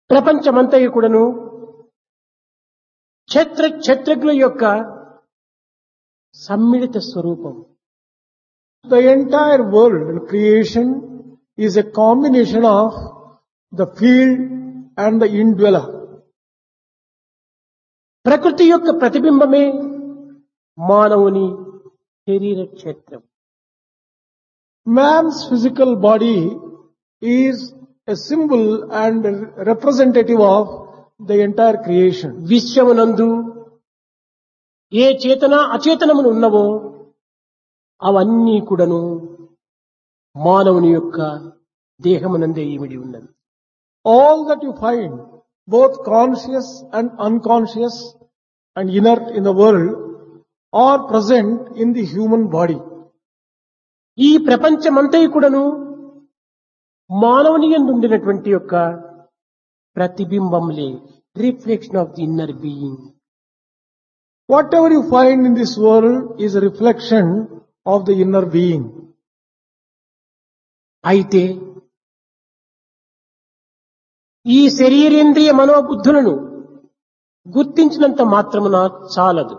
ప్రపంచమంతయు కూడాను క్షత్ర క్షత్రజ్ఞుల యొక్క సమ్మిళిత స్వరూపం The entire world and creation is a combination of the field and the indweller. ప్రకృతి యొక్క ప్రతిబింబమే మానవుని శరీర క్షేత్రం Man's physical body is a symbol and a representative of the entire creation. విశ్వమునందు ఏ చేతన అచేతనములు ఉన్నవో అవన్నీ కూడాను మానవుని యొక్క దేహమునందే ఇమిడి ఉన్నవి All that you find, both conscious and unconscious and inert in the world, are present in the human body. ఈ ప్రపంచమంతయు కూడాను మానవుని ఉండినటువంటి యొక్క ప్రతిబింబంలే reflection of the inner being Whatever you find in this world is a reflection of the inner being. అయితే ఈ శరీరేంద్రియ మనోబుద్ధులను గుర్తించినంత మాత్రమున చాలదు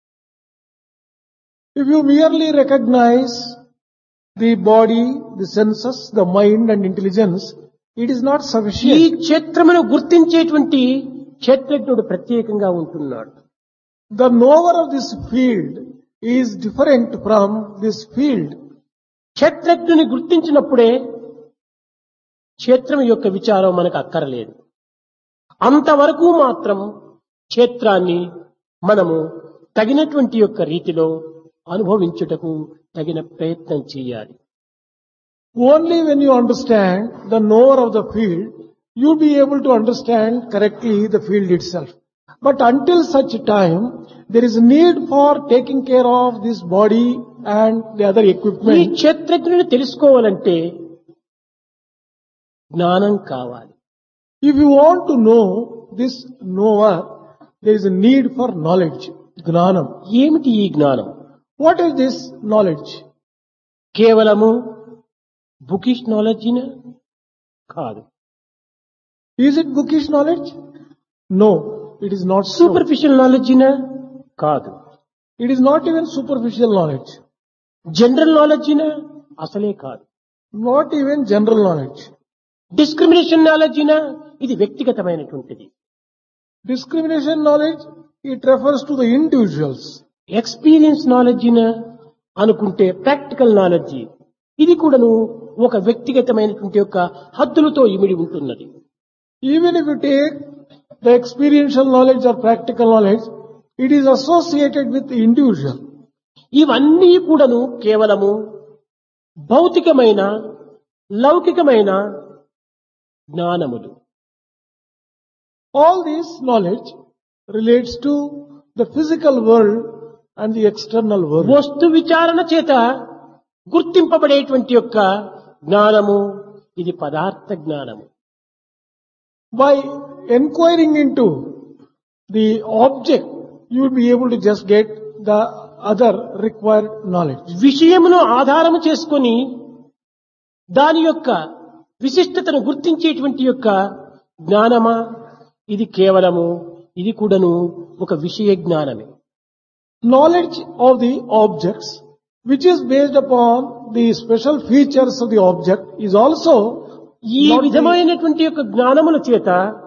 If you merely recognize the body, the senses, the mind and intelligence, it is not ఈ sufficient. క్షేత్రమును గుర్తించేటువంటి క్షేత్రజ్ఞుడు ప్రత్యేకంగా ఉంటున్నాడు The knower of this field is different from this field. క్షేత్రజ్ఞుని గుర్తించినప్పుడే క్షేత్రం యొక్క విచారం మనకు అక్కరలేదు అంతవరకు మాత్రం క్షేత్రాన్ని మనము తగినటువంటి యొక్క రీతిలో అనుభవించుటకు తగిన ప్రయత్నం చేయాలి Only when you understand the knower of the field, you'll be able to understand correctly the field itself. But until such time, there is need for taking care of this body and the other ఈ equipment. క్షేత్రజ్ఞుని తెలుసుకోవాలంటే జ్ఞానం కావాలి If you want to know this knower, there is a need for knowledge, gnanam. ఏమిటి ఈ జ్ఞానం What is this knowledge? కేవలము bookish నాలెడ్జినా కాదు Is it bookish knowledge? No, it is not so. Superficial నాలెడ్జినా కాదు It is not even superficial knowledge, general నాలెడ్జినా అసలే కాదు not even general knowledge. Discrimination నాలెడ్జినా ఇది వ్యక్తిగతమైనటువంటిది Discrimination knowledge, it refers to the individuals. Experience నాలెడ్జినా అనుకుంటే ప్రాక్టికల్ నాలెడ్జి ఇది కూడాను ఒక వ్యక్తిగతమైనటువంటి యొక్క హద్దులతో ఇమిడి ఉంటున్నది Even if you take the experiential knowledge or practical knowledge, it is associated with the individual. ఇవన్నీ కూడాను కేవలము భౌతికమైన లౌకికమైన జ్ఞానములు All this knowledge relates to the physical world and the external world. వస్తు విచారణ చేత గుర్తింపబడేటువంటి యొక్క జ్ఞానము ఇది పదార్థ జ్ఞానము By inquiring into the object, you will be able to just get the other required knowledge. విషయమును ఆధారము చేసుకొని దాని యొక్క విశిష్టతను గుర్తించేటువంటి యొక్క జ్ఞానమా ఇది కేవలము ఇది కూడాను ఒక విషయ జ్ఞానమే Knowledge of the objects, which is based upon the special features of the object, is also ఈ not the- విధమైనటువంటి యొక్క జ్ఞానముల చేత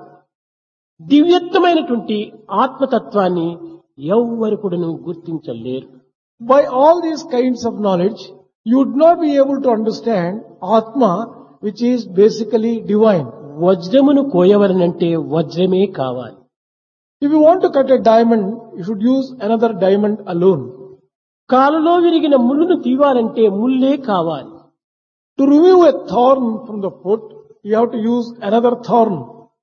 దివ్యత్వమైనటువంటి ఆత్మతత్వాన్ని ఎవ్వరు కూడాను గుర్తించలేరు by all these kinds of knowledge, you would not be able to understand Atma, which is basically divine. వజ్రమును కోయవలనంటే వజ్రమే కావాలి If you want to cut a diamond, you should use another diamond alone. కాలులో విరిగిన ముళ్ళును తీవాలంటే ముల్లే కావాలి To remove a thorn from the foot, you have to use another thorn.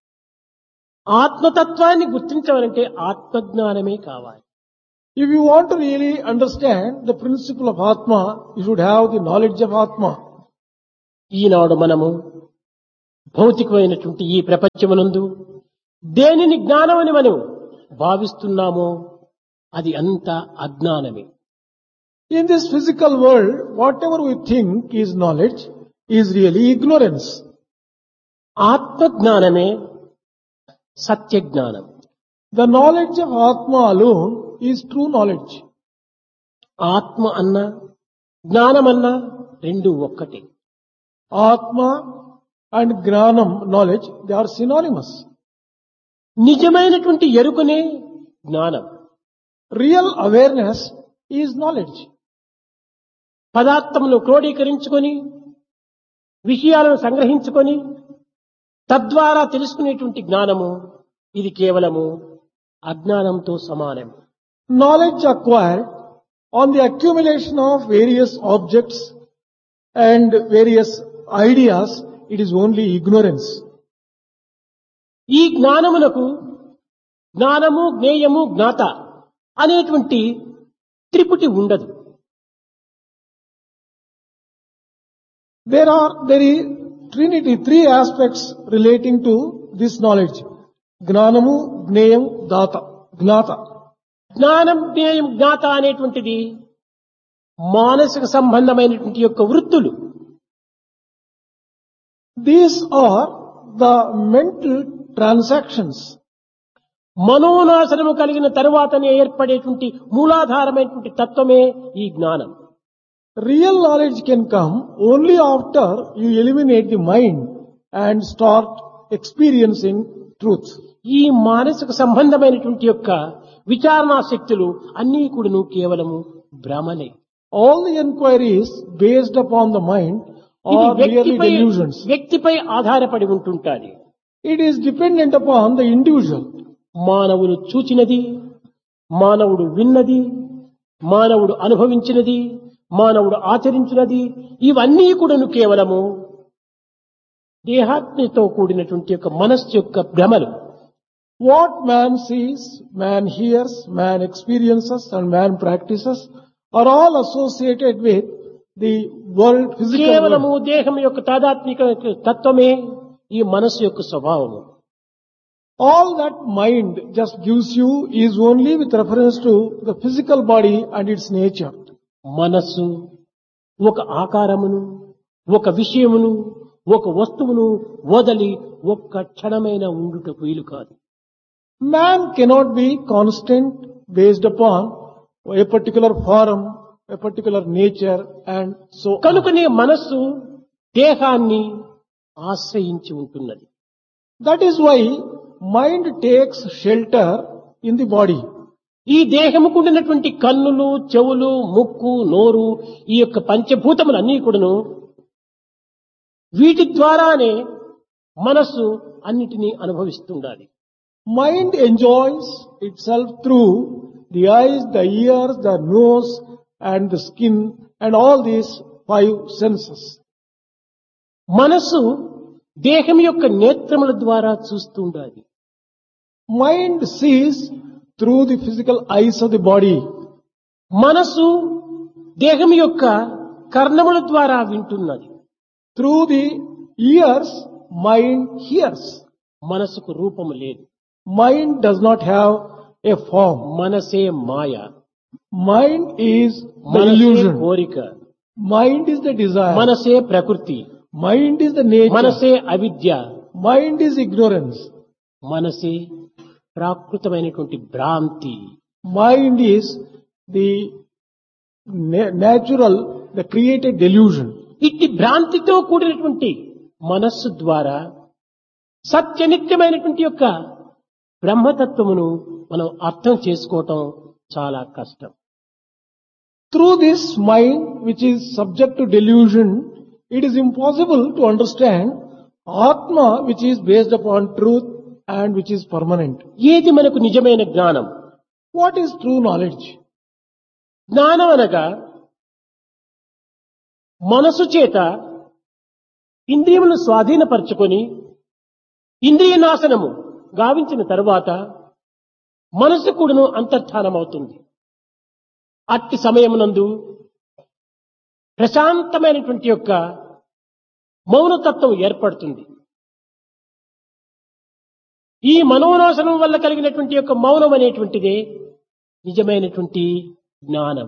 ఆత్మతత్వాన్ని గుర్తించవాలంటే ఆత్మజ్ఞానమే కావాలి If you want to really understand the principle of Atma, you should have the knowledge of Atma. ఈనాడు మనము భౌతికమైనటువంటి ఈ ప్రపంచమునందు దేనిని జ్ఞానమని మనం భావిస్తున్నామో అది అంతా అజ్ఞానమే In this physical world, whatever we think is knowledge is really ignorance. ఆత్మజ్ఞానమే సత్య జ్ఞానం The knowledge of Atma alone is true knowledge. ఆత్మ అన్న జ్ఞానమన్నా రెండు ఒక్కటే Atma and Gnanam knowledge, they are synonymous. నిజమైనటువంటి ఎరుకనే జ్ఞానం Real awareness is knowledge. పదార్థమును క్రోడీకరించుకొని విషయాలను సంగ్రహించుకొని తద్వారా తెలుసుకునేటువంటి జ్ఞానము ఇది కేవలము అజ్ఞానంతో సమానం Knowledge acquired on the accumulation of various objects and various ideas, it is only ignorance. ఈ జ్ఞానమునకు జ్ఞానము జ్ఞేయము జ్ఞాత అనేటువంటి త్రిపుటి ఉండదు There are, there is Trinity, three aspects relating to this knowledge. Gnanamu, Gneyam, Data, Gnata. జ్ఞానం జ్ఞేయం జ్ఞాత అనేటువంటిది మానసిక సంబంధమైనటువంటి యొక్క వృత్తులు These are the mental transactions. మనోనాశనము కలిగిన తరువాతనే ఏర్పడేటువంటి మూలాధారమైనటువంటి తత్వమే ఈ జ్ఞానం Real knowledge can come only after you eliminate the mind and start experiencing truth. ఈ మానసిక సంబంధమైనటువంటి యొక్క విచారణా శక్తులు అన్నీ కూడాను కేవలము భ్రమలే All the inquiries based upon the mind ఇది are merely వ్యక్తిపై delusions. వ్యక్తిపై ఆధారపడి ఉంటుంటాది It is dependent upon the individual. మానవుడు చూచినది మానవుడు విన్నది మానవుడు అనుభవించినది మానవుడు ఆచరించినది ఇవన్నీ కూడాను కేవలము దేహాత్మతో కూడినటువంటి యొక్క మనస్సు యొక్క భ్రమలు What man sees, man hears, man experiences and man practices are all associated with the world, physical కేవలము world. దేహం యొక్క తాదాత్మిక తత్వమే ఈ మనస్సు యొక్క స్వభావము All that mind just gives you is only with reference to the physical body and its nature. మనస్సు ఒక ఆకారమును ఒక విషయమును ఒక వస్తువును వదలి ఒక్క క్షణమైన ఉండుటకు వీలు కాదు Man cannot be constant based upon a particular form, a particular nature and so on. కనుకనే మనస్సు దేహాన్ని ఆశ్రయించి ఉంటున్నది That is why mind takes shelter in the body. ఈ దేహముకు ఉండినటువంటి కన్నులు చెవులు ముక్కు నోరు ఈ యొక్క పంచభూతములన్నీ కూడాను వీటి ద్వారానే మనస్సు అన్నిటినీ అనుభవిస్తుండాలి Mind enjoys itself through the eyes, the ears, the nose and the skin and all these five senses. మనస్సు దేహం యొక్క నేత్రముల ద్వారా చూస్తూ ఉండాలి Mind sees through the physical eyes of the body. మనస్సు దేహం యొక్క కర్ణముల ద్వారా వింటున్నది Through the ears, mind hears. మనసుకు రూపము లేదు Mind does not have a form. మనసే మాయ Mind is the మనసే illusion. కోరిక Mind is the desire. మనసే ప్రకృతి Mind is the nature. మనసే అవిద్య Mind is ignorance. మనసే ప్రాకృతమైనటువంటి భ్రాంతి Mind is the na- natural, the created delusion. ఇట్టి భ్రాంతితో కూడినటువంటి మనస్సు ద్వారా సత్యనిత్యమైనటువంటి యొక్క బ్రహ్మతత్వమును మనం అర్థం చేసుకోవటం చాలా కష్టం Through this mind, which is subject to delusion, it is impossible to understand Atma, which is based upon truth and which is permanent. ఏది మనకు నిజమైన జ్ఞానం What is true knowledge? జ్ఞానం అనగా మనసు చేత ఇంద్రియములను స్వాధీనపరచుకొని ఇంద్రియ నాశనము గావించిన తరువాత మనసు కూడాను అంతర్ధానమవుతుంది అట్టి సమయమునందు ప్రశాంతమైనటువంటి యొక్క మౌనతత్వం ఏర్పడుతుంది ఈ మనోనాశనం వల్ల కలిగినటువంటి యొక్క మౌనం అనేటువంటిదే నిజమైనటువంటి జ్ఞానం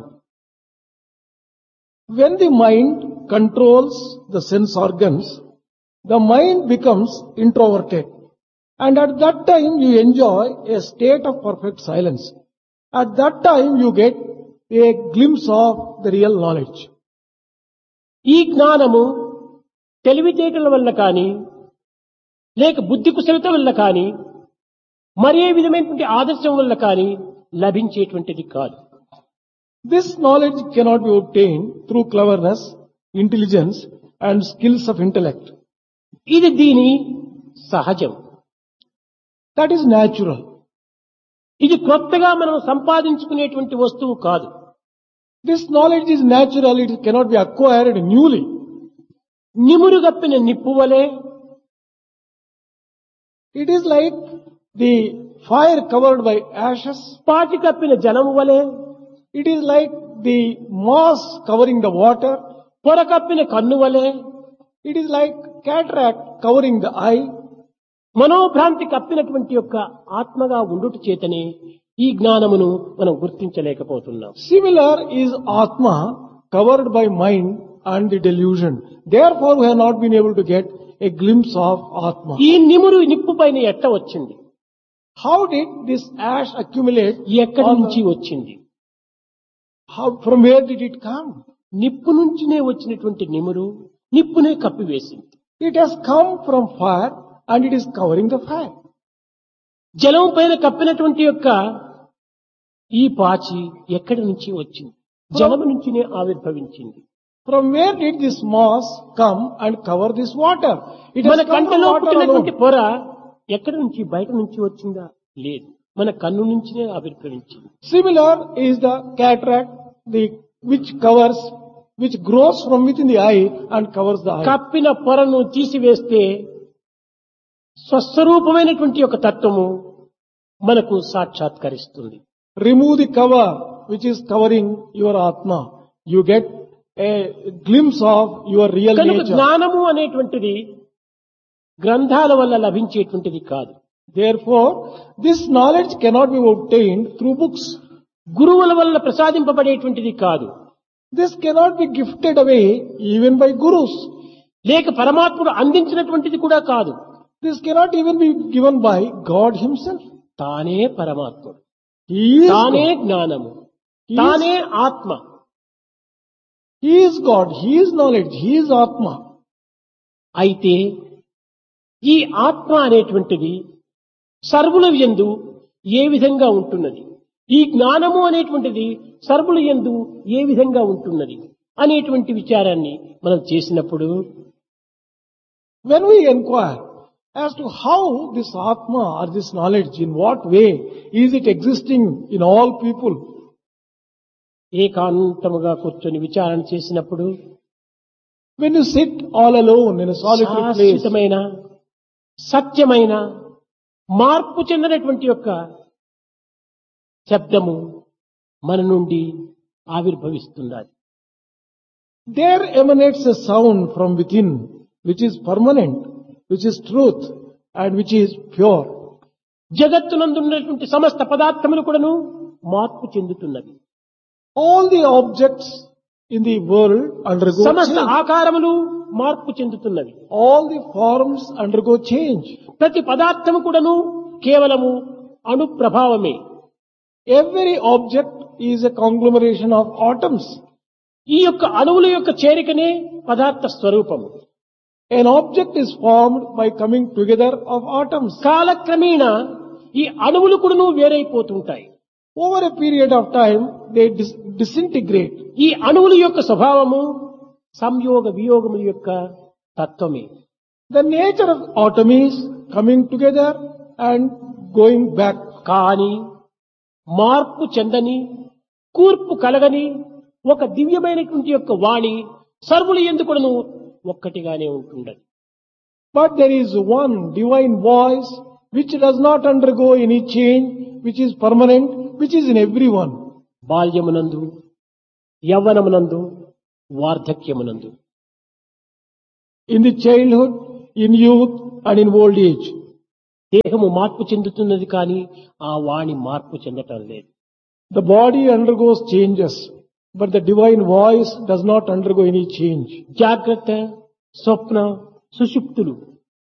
When the mind controls the sense organs, the mind becomes introverted. And at that time you enjoy a state of perfect silence. At that time you get a glimpse of the real knowledge. ఈ జ్ఞానము తెలివితేటల వల్ల కానీ లేక బుద్ధి కుశలత వల్ల కానీ మరే విధమైనటువంటి ఆదర్శం వల్ల కానీ లభించేటువంటిది కాదు This knowledge cannot be obtained through cleverness, intelligence and skills of intellect. ఇది దీని సహజం That is natural. ఇది కొత్తగా మనం సంపాదించుకునేటువంటి వస్తువు కాదు This knowledge is natural, it cannot be acquired newly. నిమురుగప్పిన నిప్పు వలె It is like the fire covered by ashes. పాటి కప్పిన జలము వలె It is like the moss covering the water. పొర కప్పిన కన్ను వలె It is like cataract covering the eye. మనోభ్రాంతి కప్పినటువంటి యొక్క ఆత్మగా ఉండుట చేతనే ఈ జ్ఞానమును మనం గుర్తించలేకపోతున్నాం Similar is Atma covered by mind and the delusion. Therefore we have not been able to get a glimpse of Atma. ఈ నిమురు నిప్పు పైన ఎట్ట వచ్చింది How did this ash accumulate? ఎక్కడి on the- నుంచి వచ్చింది How, from where did it come? నిప్పు నుంచినే వచ్చినటువంటి నిమురు నిప్పునే కప్పివేసింది It has come from fire and it is covering the fire. జలం పైన కప్పినటువంటి యొక్క ఈ పాచి ఎక్కడి నుంచి వచ్చింది జలము నుంచినే ఆవిర్భవించింది From where did this moss come and cover this water? It మన has come from కంటిలో water పుట్టినటువంటి alone. పొర ఎక్కడి నుంచి బయట నుంచి వచ్చిందా లేదు మన కన్ను నుంచినే ఆవిర్భవించింది Similar is the cataract, the which covers, which grows from within the eye and covers the eye. కప్పిన పొరను తీసివేస్తే స్వస్వరూపమైనటువంటి ఒక తత్వము మనకు సాక్షాత్కరిస్తుంది Remove the cover which is covering your Atma. You get a glimpse of your real కనుక nature. జ్ఞానము అనేటువంటిది గ్రంథాల వల్ల లభించేటువంటిది కాదు Therefore, this knowledge cannot be obtained through books. గురువుల వల్ల ప్రసాదింపబడేటువంటిది కాదు This cannot be gifted away even by gurus. లేక పరమాత్ముడు అందించినటువంటిది కూడా కాదు This cannot even be given by God Himself. తానే పరమాత్ముడు He is తానే God. జ్ఞానము He is- తానే ఆత్మ He is God. He is knowledge. He is Atma. అయితే ఈ ఆత్మ అనేటువంటిది సర్వుల యందు ఏ విధంగా ఉంటున్నది ఈ జ్ఞానము అనేటువంటిది సర్వుల యందు ఏ విధంగా ఉంటున్నది అనేటువంటి విచారాన్ని మనం చేసినప్పుడు When we inquire as to how this Atma or this knowledge, in what way is it existing in all people, ఏకాంతముగా కూర్చొని విచారణ చేసినప్పుడు when you sit all alone in a solitary place, శాశ్వతమైన సత్యమైన మార్పు చెందినటువంటి యొక్క శబ్దము మన నుండి ఆవిర్భవిస్తున్నది there emanates a sound from within which is permanent, which is truth and which is pure. జగత్తునందున్నటువంటి సమస్త పదార్థములు కూడాను మార్పు చెందుతున్నవి All the objects in the world undergo సమస్త change. ఆకారములు మార్పు చెందుతున్నవి All the forms undergo change. ప్రతి పదార్థము కూడాను కేవలము అణు ప్రభావమే Every object is a conglomeration of atoms. ఈ యొక్క అణువుల యొక్క చేరికనే పదార్థ స్వరూపము An object is formed by coming together of atoms. కాలక్రమేణా ఈ అణువులు కూడాను వేరైపోతుంటాయి Over a period of time, they dis- disintegrate. ఈ అణువుల యొక్క స్వభావము సంయోగ వియోగముల యొక్క తత్వమే The nature of atom is coming together and going back. కాని మార్పు చెందని కూర్పు కలగని ఒక దివ్యమైనటువంటి యొక్క వాణి సర్వులు ఎందుకును ఒక్కటిగానే ఉంటుండదు But there is one divine voice which does not undergo any change, which is permanent, which is in everyone. బాల్యమునందు యవ్వనమునందు వార్ధక్యమునందు In the childhood, in youth and in old age. దేహము మార్పు చెందుతున్నది కానీ ఆ వాణి మార్పు చెందటం లేదు The body undergoes changes, but the divine voice does not undergo any change. జాగ్రత్త స్వప్న సుషుప్తులు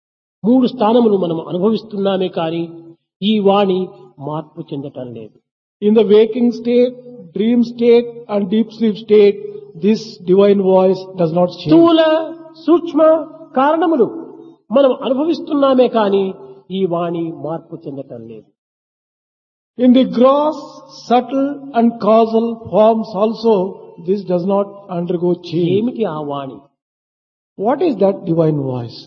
మూడు స్థానములు మనం అనుభవిస్తున్నామే కానీ ఈ వాణి మార్పు చెందటం లేదు In the waking state, dream state and deep sleep state, this divine voice does not change. స్థూల సూక్ష్మ కారణములు మనం అనుభవిస్తున్నామే కానీ ఈ వాణి మార్పు చెందటం లేదు In the gross, subtle and causal forms also, this does not undergo change. ఏమిటి ఆ వాణి What is that divine voice?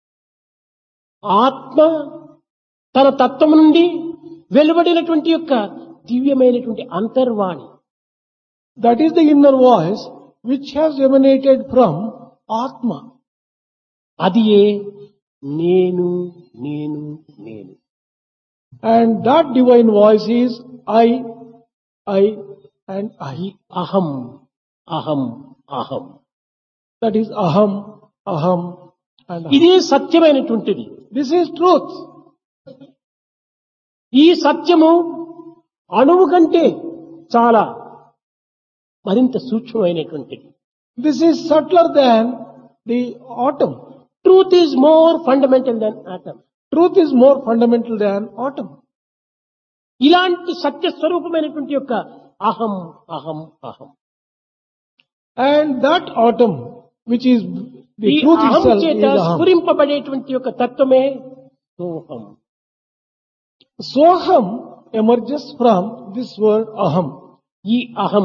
ఆత్మ తన తత్వము నుండి వెలువడినటువంటి యొక్క దివ్యమైనటువంటి అంతర్వాణి That is the inner voice which has emanated from Atma. అది ఏ నేను నేను నేను And that divine voice is I, I and I. అహం అహం అహం That is Aham, Aham and Aham. ఇదే సత్యమైనటువంటిది This is truth. ఈ సత్యము అణువు కంటే చాలా మరింత సూక్ష్మమైనటువంటిది This is subtler than the atom. Truth is more fundamental than atom Truth is more fundamental than atom. ఇలాంటి సత్య స్వరూపమైనటువంటి యొక్క అహం అహం అహం And that atom, which is the ఈ truth అహం itself, is చేత Aham. స్ఫురింపబడేటువంటి యొక్క తత్వమే సోహం Soham emerges from this word Aham. ఈ అహం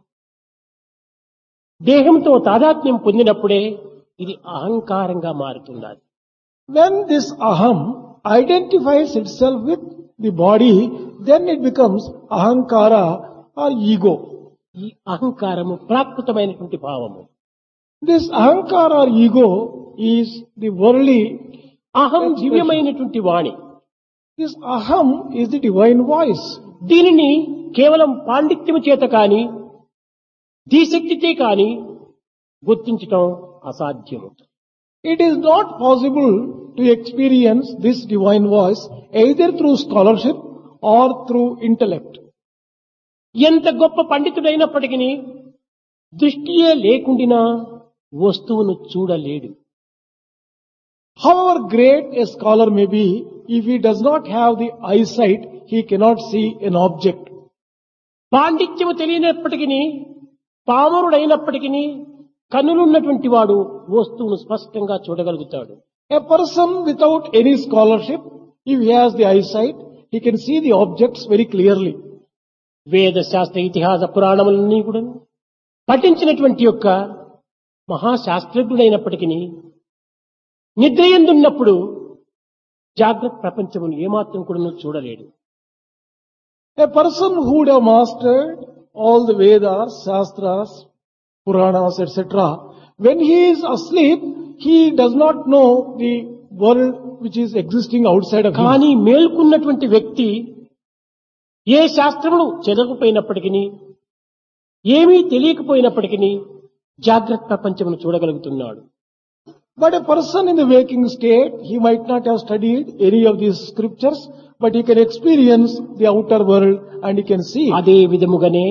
దేహంతో తాదాత్మ్యం పొందినప్పుడే ఇది అహంకారంగా మారుతున్నది When this Aham identifies itself with the body, then it becomes Ahankara or ego. ఈ అహంకారము ప్రాకృతమైనటువంటి భావము This Ahankara or ego is the worldly, అహం దివ్యమైనటువంటి వాణి this Aham is the divine voice. దీనిని కేవలం పాండిత్యము చేత కాని ధీశక్తితే కాని గుర్తించటం అసాధ్యము It is not possible to experience this divine voice either through scholarship or through intellect. ఎంత గొప్ప పండితుడైనప్పటికీ దృష్టియే లేకుండినా వస్తువును చూడలేడు However great a scholar may be, if he does not have the eyesight, he cannot see an object. పాండిత్యము తెలియనప్పటికీ పామరుడైనప్పటికీ కన్నులున్నటువంటి వాడు వస్తువును స్పష్టంగా చూడగలుగుతాడు A person without any scholarship, if he has the eyesight, he can see the objects very clearly. వేద శాస్త్ర ఇతిహాస పురాణములన్నీ కూడా పఠించినటువంటి యొక్క మహాశాస్త్రజ్ఞుడైనప్పటికీ నిద్రయందున్నప్పుడు జాగ్రత్త ప్రపంచమును ఏమాత్రం కూడా చూడలేడు A person who would have mastered all the Vedas, Shastras, Puranas, etc., when he is asleep, he does not know the world which is existing outside of him. కానీ మేల్కొన్నటువంటి వ్యక్తి ఏ శాస్త్రమును చదవకపోయినప్పటికీ ఏమీ తెలియకపోయినప్పటికీ జాగ్రత్త ప్రపంచమును చూడగలుగుతున్నాడు But a person in the waking state, he might not have studied any of these scriptures, but he can experience the outer world and he can see. అదే విధముగానే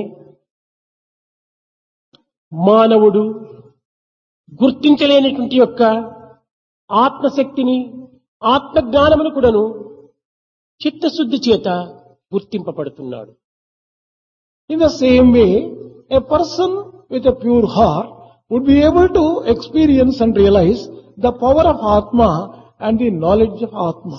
మానవుడు గుర్తించలేనటువంటి యొక్క ఆత్మశక్తిని ఆత్మజ్ఞానమును కూడాను చిత్తశుద్ధి చేత గుర్తింపబడుతున్నాడు In the same way, a person with a pure heart would be able to experience and realize the power of Atma and the knowledge of Atma.